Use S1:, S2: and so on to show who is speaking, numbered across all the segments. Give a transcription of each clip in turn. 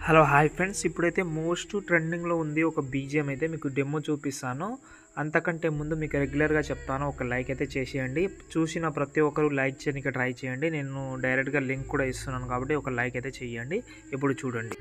S1: hello hi friends ఇప్పుడైతే most ట్రెండింగ్లో ఉంది ఒక బీజిఎం అయితే మీకు డెమో చూపిస్తాను అంతకంటే ముందు మీకు రెగ్యులర్గా చెప్తాను ఒక లైక్ అయితే చేసేయండి చూసిన ప్రతి ఒక్కరు లైక్ చేయడానికి ట్రై చేయండి నేను డైరెక్ట్గా లింక్ కూడా ఇస్తున్నాను కాబట్టి ఒక లైక్ అయితే చేయండి ఇప్పుడు చూడండి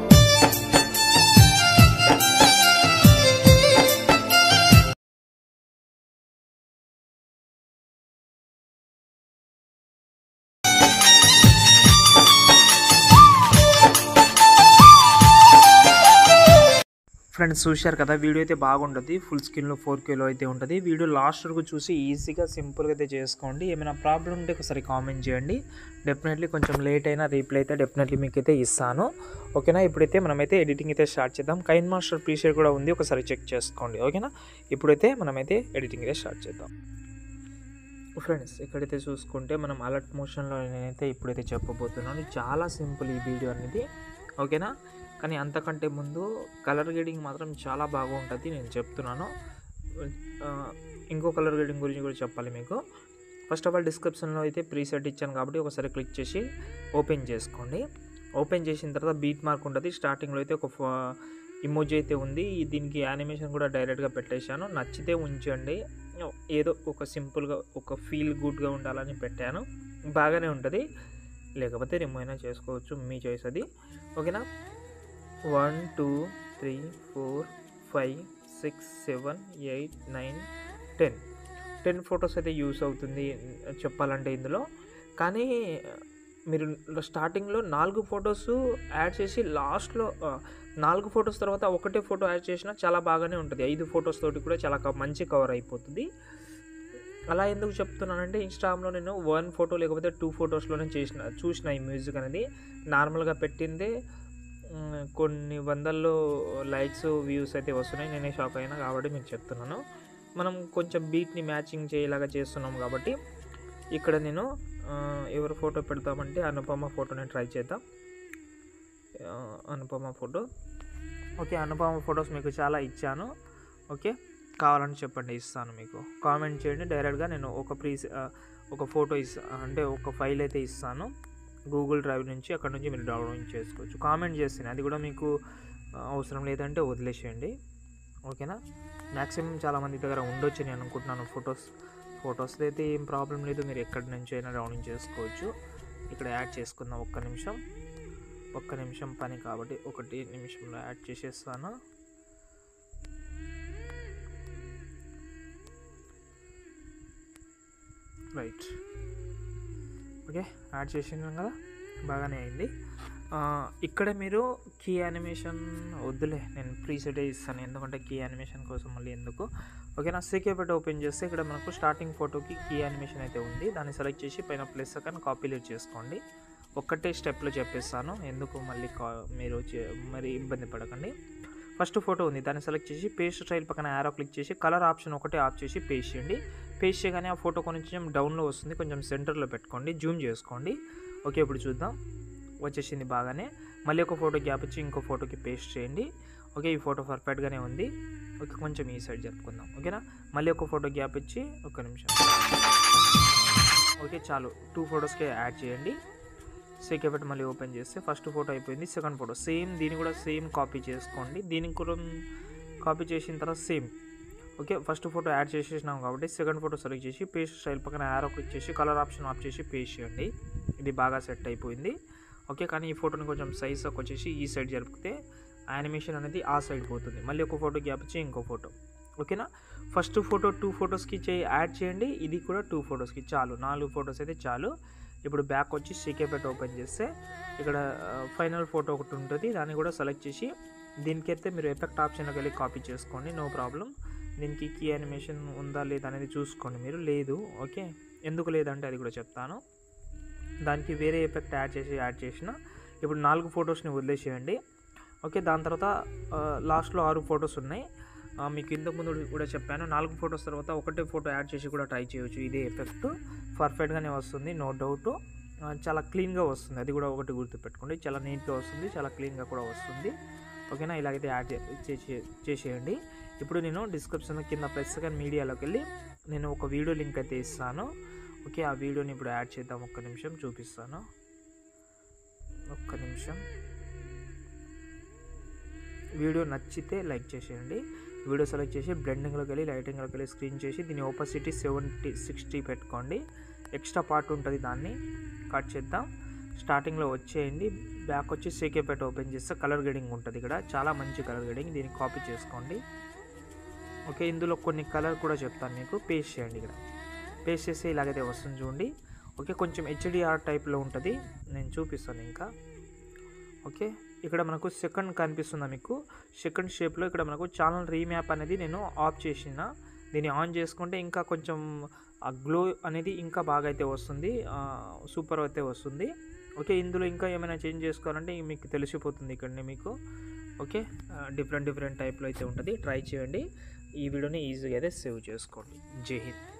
S1: ఫ్రెండ్స్ చూశారు కదా వీడియో అయితే బాగుంటుంది ఫుల్ స్క్రీన్లో ఫోర్ కేలో అయితే ఉంటుంది వీడియో లాస్ట్ వరకు చూసి ఈజీగా సింపుల్గా అయితే చేసుకోండి ఏమైనా ప్రాబ్లం ఉంటే ఒకసారి కామెంట్ చేయండి డెఫినెట్లీ కొంచెం లేట్ అయినా రీప్లై అయితే డెఫినెట్లీ మీకు అయితే ఇస్తాను ఓకేనా ఇప్పుడైతే మనమైతే ఎడిటింగ్ అయితే స్టార్ట్ చేద్దాం కైన్ మాస్టర్ ప్రీషియర్ కూడా ఉంది ఒకసారి చెక్ చేసుకోండి ఓకేనా ఇప్పుడైతే మనమైతే ఎడిటింగ్ అయితే స్టార్ట్ చేద్దాం ఫ్రెండ్స్ ఇక్కడైతే చూసుకుంటే మనం అలర్ట్ మోషన్లో నేనైతే ఇప్పుడైతే చెప్పబోతున్నాను చాలా సింపుల్ ఈ వీడియో అనేది ఓకేనా కానీ అంతకంటే ముందు కలర్ గ్రేడింగ్ మాత్రం చాలా బాగుంటుంది నేను చెప్తున్నాను ఆ, ఇంకో కలర్ గ్రేడింగ్ గురించి కూడా చెప్పాలి మీకు ఫస్ట్ ఆఫ్ ఆల్ డిస్క్రిప్షన్లో అయితే ప్రీసెట్ ఇచ్చాను కాబట్టి ఒకసారి క్లిక్ చేసి ఓపెన్ చేసుకోండి ఓపెన్ చేసిన తర్వాత బీట్ మార్క్ ఉంటుంది స్టార్టింగ్లో అయితే ఒక ఇమోజీ అయితే ఉంది ఈ దీనికి యానిమేషన్ కూడా డైరెక్ట్గా పెట్టేశాను నచ్చితే ఉంచండి ఏదో ఒక సింపుల్గా ఒక ఫీల్ గుడ్గా ఉండాలని పెట్టాను బాగానే ఉంటుంది లేకపోతే రిమూవ్ అయినా చేసుకోవచ్చు మీ చాయిస్ అది ఓకేనా one two three four five six seven eight nine ten ten photos అయితే యూస్ అవుతుంది చెప్పాలంటే ఇందులో కానీ మీరు స్టార్టింగ్లో నాలుగు ఫొటోస్ యాడ్ చేసి లాస్ట్లో ఆ, నాలుగు ఫొటోస్ తర్వాత ఒకటే ఫోటో యాడ్ చేసినా చాలా బాగానే ఉంటుంది ఐదు ఫొటోస్ తోటి కూడా చాలా క- మంచి కవర్ అయిపోతుంది అలా ఎందుకు చెప్తున్నానంటే ఇన్స్టాగ్రామ్లో నేను వన్ ఫోటో లేకపోతే టూ ఫొటోస్లోనే చేసిన చూసిన ఈ మ్యూజిక్ అనేది నార్మల్గా పెట్టిందే మ్, కొన్ని వందల్లో లైక్స్ వ్యూస్ అయితే వస్తున్నాయి నేనే షాక్ అయినా కాబట్టి మీకు చెప్తున్నాను మనం కొంచెం బీట్ని మ్యాచింగ్ చేయలాగా చేస్తున్నాం కాబట్టి ఇక్కడ నేను ఆ, ఎవరి ఫోటో పెడతామంటే అనుపమ ఫోటోని ట్రై చేద్దాం ఆ, Anupama photo okay Anupama photos మీకు చాలా ఇచ్చాను ఓకే కావాలని చెప్పండి ఇస్తాను మీకు కామెంట్ చేయండి డైరెక్ట్గా నేను ఒక ప్రీ ఒక ఫోటో ఇస్తా అంటే ఒక ఫైల్ అయితే ఇస్తాను గూగుల్ డ్రైవ్ నుంచి అక్కడ నుంచి మీరు డౌన్లోడ్ చేసుకోవచ్చు కామెంట్ చేస్తాను అది కూడా మీకు ఆ, అవసరం లేదంటే వదిలేసేయండి ఓకేనా మ్యాక్సిమం చాలామంది దగ్గర ఉండొచ్చు నేను అనుకుంటున్నాను ఫొటోస్ ఫొటోస్లో అయితే ఏం ప్రాబ్లం లేదు మీరు ఎక్కడి నుంచి అయినా డౌన్లోడ్ చేసుకోవచ్చు ఇక్కడ యాడ్ చేసుకుందాం ఒక్క నిమిషం ఒక్క నిమిషం పని కాబట్టి ఒకటి నిమిషంలో యాడ్ చేసేస్తాను రైట్ ఓకే యాడ్ చేసినాం కదా బాగానే అయింది ఆ, ఇక్కడ మీరు కీ యానిమేషన్ వద్దులే నేను ప్రీసెట్ ఇస్తాను ఎందుకంటే కీ యానిమేషన్ కోసం మళ్ళీ ఎందుకు ఓకేనా సీకేపెట్ ఓపెన్ చేస్తే ఇక్కడ మనకు స్టార్టింగ్ ఫోటోకి కీ యానిమేషన్ అయితే ఉంది దాన్ని సెలెక్ట్ చేసి పైన ప్లస్ కానీ కాపీ లీడ్ చేసుకోండి ఒక్కటే స్టెప్లో చెప్పేస్తాను ఎందుకు మళ్ళీ కా మీరు చే- మరి ఇబ్బంది పడకండి ఫస్ట్ ఫోటో ఉంది దాన్ని సెలెక్ట్ చేసి పేస్ట్ స్టైల్ పక్కన యారో క్లిక్ చేసి కలర్ ఆప్షన్ ఒకటే ఆఫ్ చేసి పేస్ట్ చేయండి పేస్ట్ చేయగానే ఆ ఫోటో కొంచెం డౌన్లో వస్తుంది కొంచెం సెంటర్లో పెట్టుకోండి జూమ్ చేసుకోండి ఓకే ఇప్పుడు చూద్దాం వచ్చేసింది బాగానే మళ్ళీ ఒక ఫోటో గ్యాప్ ఇచ్చి ఇంకో ఫోటోకి పేస్ట్ చేయండి ఓకే ఈ ఫోటో పర్ఫెక్ట్గానే ఉంది ఓకే కొంచెం ఈ సైడ్ జరుపుకుందాం ఓకేనా మళ్ళీ ఒక ఫోటో గ్యాప్ ఇచ్చి ఒక నిమిషం ఓకే చాలు టూ ఫొటోస్కి యాడ్ చేయండి సెకండ్ మళ్ళీ ఓపెన్ చేస్తే ఫస్ట్ ఫోటో అయిపోయింది సెకండ్ ఫోటో సేమ్ దీన్ని కూడా సేమ్ కాపీ చేసుకోండి దీనికి కూడా కాపీ చేసిన తర్వాత same okay first photo add చేసేసినాం కాబట్టి సెకండ్ ఫోటో సెలెక్ట్ చేసి పేస్ట్ స్టైల్ పక్కన యారో క్లిక్ చేసి కలర్ ఆప్షన్ ఆఫ్ చేసి పేస్ట్ చేయండి ఇది బాగా సెట్ అయిపోయింది ఓకే కానీ ఈ ఫోటోని కొంచెం సైజ్ వచ్చేసి ఈ సైడ్ జరిపితే యానిమేషన్ అనేది ఆ సైడ్ పోతుంది మళ్ళీ ఒక ఫోటో గ్యాప్ ఇచ్చి ఇంకో ఫోటో ఓకేనా ఫస్ట్ ఫోటో టూ ఫొటోస్కి చే యాడ్ చేయండి ఇది కూడా టూ ఫొటోస్కి చాలు నాలుగు ఫొటోస్ అయితే చాలు ఇప్పుడు బ్యాక్ వచ్చి సీకేపెట్ ఓపెన్ చేస్తే ఇక్కడ ఫైనల్ ఫోటో ఒకటి ఉంటుంది దాన్ని కూడా సెలెక్ట్ చేసి దీనికైతే మీరు ఎఫెక్ట్ ఆప్షన్లోకి వెళ్ళి కాపీ చేసుకోండి నో ప్రాబ్లం దీనికి కీ యానిమేషన్ ఉందా లేదా అనేది చూసుకోండి మీరు లేదు ఓకే ఎందుకు లేదంటే అది కూడా చెప్తాను దానికి వేరే ఎఫెక్ట్ యాడ్ చేసి యాడ్ చేసిన ఇప్పుడు నాలుగు ఫొటోస్ని వదిలేసేయండి ఓకే దాని తర్వాత లాస్ట్లో ఆరు ఫొటోస్ ఉన్నాయి ఆ, మీకు ఇంతకు ముందు కూడా చెప్పాను నాలుగు ఫొటోస్ తర్వాత ఒకటే ఫోటో యాడ్ చేసి కూడా ట్రై చేయొచ్చు ఇదే ఎఫెక్ట్ పర్ఫెక్ట్గానే వస్తుంది నో డౌట్ చాలా క్లీన్గా వస్తుంది అది కూడా ఒకటి గుర్తుపెట్టుకోండి చాలా నీట్గా వస్తుంది చాలా క్లీన్గా కూడా వస్తుంది ఓకేనా ఇలాగైతే యాడ్ చే- చేసే చేసేయండి ఇప్పుడు నేను డిస్క్రిప్షన్ కింద ప్లస్ సెకండ్ మీడియాలోకి వెళ్ళి నేను ఒక వీడియో లింక్ అయితే ఇస్తాను ఓకే ఆ వీడియోని ఇప్పుడు యాడ్ చేద్దాం ఒక్క నిమిషం చూపిస్తాను ఒక్క నిమిషం వీడియో నచ్చితే లైక్ చేసేయండి వీడియో సెలెక్ట్ చేసి బ్లెండింగ్లోకి వెళ్ళి లైటింగ్లోకి వెళ్ళి స్క్రీన్ చేసి దీని ఓపసిటీ సెవెంటీ సిక్స్టీ పెట్టుకోండి ఎక్స్ట్రా పార్ట్ ఉంటుంది దాన్ని కట్ చేద్దాం స్టార్టింగ్లో వచ్చేయండి బ్యాక్ వచ్చి సేకేపేట ఓపెన్ చేస్తే కలర్ గేడింగ్ ఉంటుంది ఇక్కడ చాలా మంచి కలర్ గేడింగ్ దీన్ని కాపీ చేసుకోండి ఓకే ఇందులో కొన్ని కలర్ కూడా చెప్తాను మీకు పేస్ట్ చేయండి ఇక్కడ పేస్ట్ చేస్తే ఇలాగైతే వస్తుంది చూడండి ఓకే కొంచెం హెచ్డిఆర్ టైప్లో ఉంటుంది నేను చూపిస్తాను ఇంకా ఓకే ఇక్కడ మనకు సెకండ్ కనిపిస్తుందా మీకు సెకండ్ షేప్లో ఇక్కడ మనకు ఛానల్ రీమ్యాప్ అనేది నేను ఆఫ్ చేసిన దీన్ని ఆన్ చేసుకుంటే ఇంకా కొంచెం ఆ గ్లో అనేది ఇంకా బాగా అయితే వస్తుంది సూపర్ అయితే వస్తుంది ఓకే ఇందులో ఇంకా ఏమైనా చేంజ్ చేసుకోవాలంటే మీకు తెలిసిపోతుంది ఇక్కడ మీకు ఓకే డిఫరెంట్ డిఫరెంట్ టైప్లో అయితే ఉంటుంది ట్రై చేయండి ఈ వీడియోని ఈజీగా అయితే సేవ్ చేసుకోండి జై హింద్